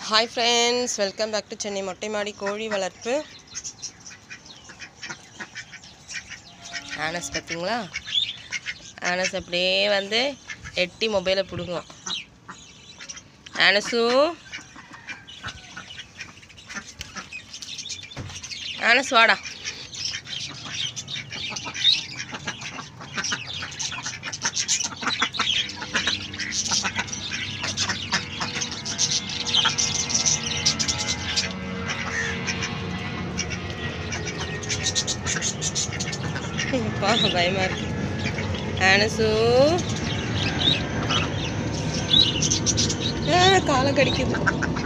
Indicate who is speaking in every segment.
Speaker 1: hi friends welcome back to Chennai மொட்டை மாடி கோழி வளர்ப்பு ஆனஸ் பார்த்தீங்களா ஆனஸ் அப்படியே வந்து எட்டி மொபைலை பிடுங்கும் ஆனஸு ஆனஸ் வாடா பா பயமா இருக்கு ஆனசு ஆ, காலை கடிக்குது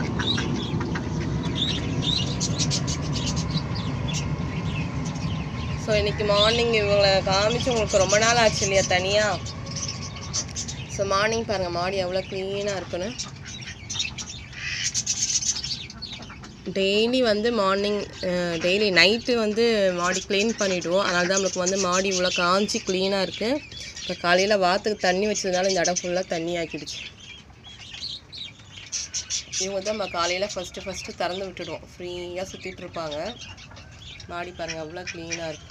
Speaker 1: ஸோ இன்னைக்கு மார்னிங் இவங்களை காமிச்சு உங்களுக்கு ரொம்ப நாள் ஆச்சு இல்லையா தனியாக ஸோ மார்னிங் பாருங்கள் மாடி எவ்வளோ க்ளீனாக இருக்குன்னு டெய்லி வந்து மார்னிங் டெய்லி நைட்டு வந்து மாடி க்ளீன் பண்ணிவிடுவோம் அதனால தான் நம்மளுக்கு வந்து மாடி இவ்வளோ காஞ்சி க்ளீனாக இருக்குது இப்போ காலையில் வாத்துக்கு தண்ணி வச்சதுனால இந்த இடம் ஃபுல்லாக தண்ணி ஆக்கிடுச்சு இவங்க தான் நம்ம காலையில் ஃபஸ்ட்டு ஃபஸ்ட்டு திறந்து விட்டுடுவோம் ஃப்ரீயாக சுற்றிட்டு இருப்பாங்க மாடி பாருங்கள் அவ்வளோ க்ளீனாக இருக்கும்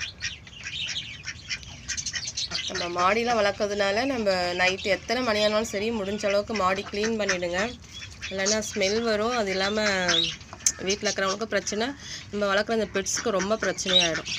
Speaker 1: நம்ம மாடியில் வளர்க்கறதுனால நம்ம நைட்டு எத்தனை மணி ஆனாலும் சரி முடிஞ்ச அளவுக்கு மாடி க்ளீன் பண்ணிவிடுங்க இல்லைன்னா ஸ்மெல் வரும் அது இல்லாமல் வீட்டில் இருக்கிறவங்களுக்கு பிரச்சனை நம்ம வளர்க்குற அந்த பெட்ஸுக்கு ரொம்ப பிரச்சனையாயிடும்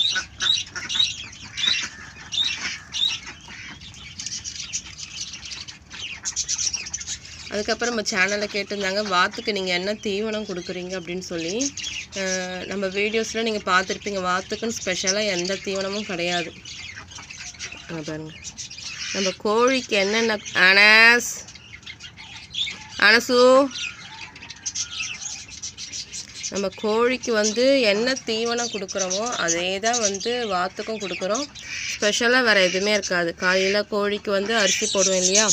Speaker 1: அதுக்கப்புறம் நம்ம சேனலில் கேட்டிருந்தாங்க வாத்துக்கு நீங்கள் என்ன தீவனம் கொடுக்குறீங்க அப்படின்னு சொல்லி அஹ் நம்ம வீடியோஸில் நீங்கள் பார்த்துருப்பீங்க வாத்துக்குன்னு ஸ்பெஷலாக எந்த தீவனமும் கிடையாது அங்க பாருங்க நம்ம கோழிக்கு என்னென்ன அனஸ் அனசு நம்ம கோழிக்கு வந்து என்ன தீவனம் கொடுக்குறோமோ அதே தான் வந்து வாத்துக்கும் கொடுக்குறோம் ஸ்பெஷலாக வேறு எதுவுமே இருக்காது காலையில் கோழிக்கு வந்து அரிசி போடுவோம் இல்லையா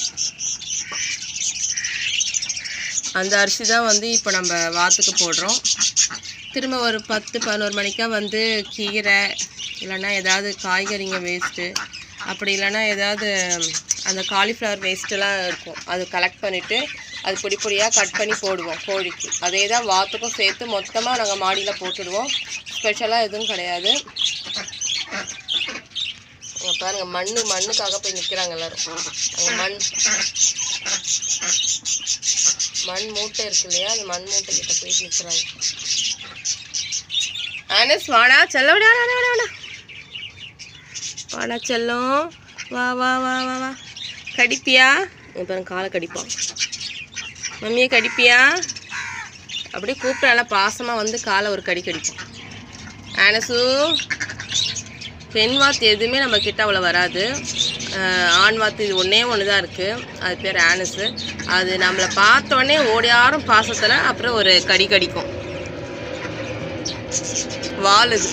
Speaker 1: அந்த அரிசி தான் வந்து இப்போ நம்ம வாத்துக்கு போடுறோம் திரும்ப ஒரு பத்து பதினோரு மணிக்கா வந்து கீரை இல்லைன்னா ஏதாவது காய்கறிங்க வேஸ்ட்டு அப்படி இல்லைன்னா ஏதாவது அந்த காலிஃப்ளவர் வேஸ்ட்டெல்லாம் இருக்கும் அது கலெக்ட் பண்ணிவிட்டு அது பொடி பொடியாக கட் பண்ணி போடுவோம் கோழிக்கு அதே தான் வாத்துக்கும் சேர்த்து மொத்தமாக நாங்கள் மாடியில் போட்டுடுவோம் ஸ்பெஷலாக எதுவும் கிடையாது இங்க பாருங்க மண்ணு மண்ணுக்காக போய் நிற்கிறாங்க எல்லாரும் அங்கே மண் மண் மூட்டை இருக்கு இல்லையா அந்த மண் மூட்டை கிட்ட போயிட்டு நிற்கிறாங்க ஆனஸ் வாடா செல்ல விடா வாடா வாடா வாடா வாடா செல்லம் வா வா வா வா வா கடிப்பியா இப்போ பாருங்க காலை கடிப்பான் மம்மியை கடிப்பியா அப்படியே கூப்பிட்டு நல்லா பாசமாக வந்து காலை ஒரு கடி கடிப்பான் ஆனசு பெண் வாத்து எதுவுமே நம்ம கிட்ட அவ்வளோ வராது அஹ் ஆண் வாத்து இது ஒன்றே ஒன்று தான் இருக்குது அது பேர் ஆனஸு அது நம்மளை பார்த்த உடனே ஓடியாரும் பாசத்தில் அப்புறம் ஒரு கடி கடிக்கும் வாலுது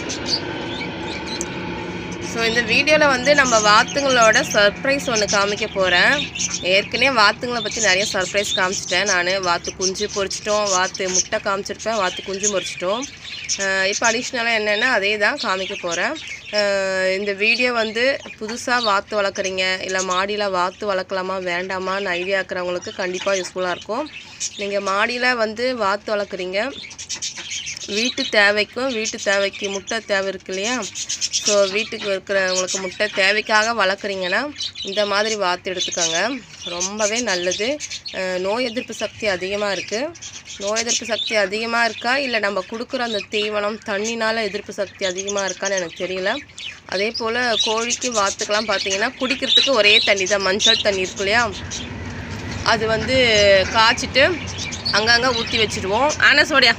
Speaker 1: ஸோ இந்த வீடியோவில் வந்து நம்ம வாத்துங்களோட சர்ப்ரைஸ் ஒன்று காமிக்க போகிறேன் ஏற்கனவே வாத்துங்களை பற்றி நிறைய சர்ப்ரைஸ் காமிச்சிட்டேன் நான் வாத்து குஞ்சு பொரிச்சிட்டோம் வாத்து முட்டை காமிச்சிருப்பேன் வாத்து குஞ்சு பொரிச்சிட்டோம் இப்போ அடிஷ்னலாக என்னென்னா அதே தான் காமிக்க போகிறேன் இந்த வீடியோ வந்து புதுசாக வாத்து வளர்க்குறீங்க இல்லை மாடியில் வாத்து வளர்க்கலாமா வேண்டாமான்னு ஐடியா இருக்கிறவங்களுக்கு கண்டிப்பாக யூஸ்ஃபுல்லாக இருக்கும் நீங்கள் மாடியில் வந்து வாத்து வளர்க்குறீங்க வீட்டு தேவைக்கும் வீட்டு தேவைக்கு முட்டை தேவை இருக்கு இல்லையா ஸோ வீட்டுக்கு இருக்கிறவங்களுக்கு முட்டை தேவைக்காக வளர்க்குறீங்கன்னா இந்த மாதிரி வாத்து எடுத்துக்கோங்க ரொம்பவே நல்லது அஹ் நோய் எதிர்ப்பு சக்தி அதிகமாக இருக்குது நோய் எதிர்ப்பு சக்தி அதிகமாக இருக்கா இல்லை நம்ம கொடுக்குற அந்த தீவனம் தண்ணினால் எதிர்ப்பு சக்தி அதிகமாக இருக்கான்னு எனக்கு தெரியல அதே போல் கோழிக்கு வாத்துக்கெல்லாம் பார்த்தீங்கன்னா குடிக்கிறதுக்கு ஒரே தண்ணி தான் மஞ்சள் தண்ணி இருக்கு இல்லையா அது வந்து காய்ச்சிட்டு அங்கங்கே ஊற்றி வச்சுடுவோம் ஆனஸோடையா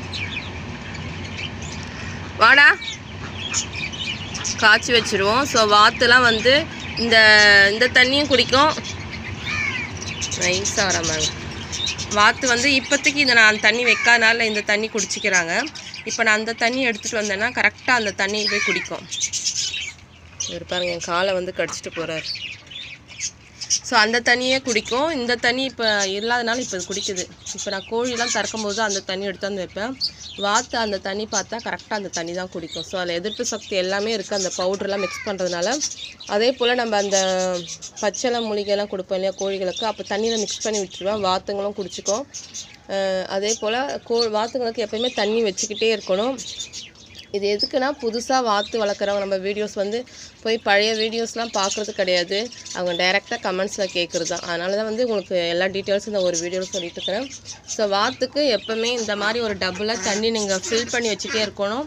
Speaker 1: வாடா காய்ச்சி வச்சுருவோம் ஸோ வாத்துலாம் வந்து இந்த இந்த தண்ணியும் குடிக்கும் நைஸாக வரமாங்க வாத்து வந்து இப்போதைக்கு இதை நான் தண்ணி வைக்காதனால இந்த தண்ணி குடிச்சிக்கிறாங்க இப்போ நான் அந்த தண்ணி எடுத்துகிட்டு வந்தேன்னா கரெக்டாக அந்த தண்ணி போய் குடிக்கும் இவர் பாருங்க என் காலை வந்து கடிச்சிட்டு போகிறார் ஸோ அந்த தண்ணியே குடிக்கும் இந்த தண்ணி இப்போ இல்லாதனால இப்போ இது குடிக்குது இப்போ நான் கோழிலாம் திறக்கும் போது அந்த தண்ணி எடுத்து வந்து வைப்பேன் வாத்து அந்த தண்ணி பார்த்தா கரெக்டாக அந்த தண்ணி தான் குடிக்கும் ஸோ அதில் எதிர்ப்பு சக்தி எல்லாமே இருக்குது அந்த பவுடர்லாம் மிக்ஸ் பண்ணுறதுனால அதே போல் நம்ம அந்த பச்சளை மூலிகைலாம் கொடுப்போம் இல்லையா கோழிகளுக்கு அப்போ தண்ணியில் மிக்ஸ் பண்ணி விட்டுருவேன் வாத்துங்களும் குடிச்சிக்கும் அஹ் அதே போல் கோ வாத்துங்களுக்கு எப்பயுமே தண்ணி வச்சுக்கிட்டே இருக்கணும் இது எதுக்குன்னா புதுசாக வாத்து வளர்க்குறவங்க நம்ம வீடியோஸ் வந்து போய் பழைய வீடியோஸ்லாம் பார்க்குறது கிடையாது அவங்க டைரெக்டாக கமெண்ட்ஸில் கேட்குறது தான் அதனால தான் வந்து உங்களுக்கு எல்லா டீட்டெயில்ஸும் இந்த ஒரு வீடியோவில் சொல்லிட்டு இருக்கிறேன் ஸோ வாத்துக்கு எப்போவுமே இந்த மாதிரி ஒரு டப்பில் தண்ணி நீங்கள் ஃபில் பண்ணி வச்சுட்டே இருக்கணும்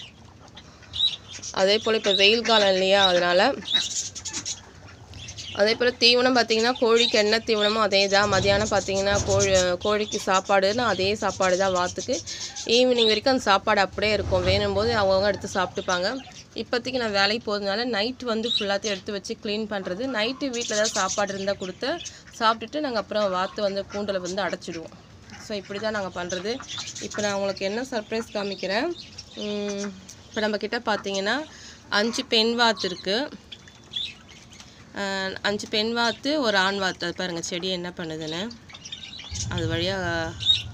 Speaker 1: அதே போல் இப்போ வெயில் காலம் இல்லையா அதனால் அதே போல் தீவனம் பார்த்தீங்கன்னா கோழிக்கு என்ன தீவனமோ அதே தான் மதியானம் பார்த்தீங்கன்னா கோழி கோழிக்கு சாப்பாடுன்னா அதே சாப்பாடு தான் வாத்துக்கு ஈவினிங் வரைக்கும் அந்த சாப்பாடு அப்படியே இருக்கும் வேணும் போது அவங்கவுங்க எடுத்து சாப்பிட்டுப்பாங்க இப்போதைக்கு நான் வேலைக்கு போகிறதுனால நைட் வந்து ஃபுல்லாத்தையும் எடுத்து வச்சு க்ளீன் பண்ணுறது நைட்டு வீட்டில் ஏதாவது சாப்பாடு இருந்தால் கொடுத்து சாப்பிட்டுட்டு நாங்கள் அப்புறம் வாத்து வந்து கூண்டில் வந்து அடைச்சிடுவோம் ஸோ இப்படி தான் நாங்கள் பண்ணுறது இப்போ நான் உங்களுக்கு என்ன சர்ப்ரைஸ் காமிக்கிறேன் இப்போ நம்ம கிட்ட பார்த்தீங்கன்னா அஞ்சு பெண் வாத்து இருக்குது ஆஹ் அஞ்சு பெண் வாத்து ஒரு ஆண் வாத்து அது பாருங்கள் செடி என்ன பண்ணுதுன்னு அது வழியாக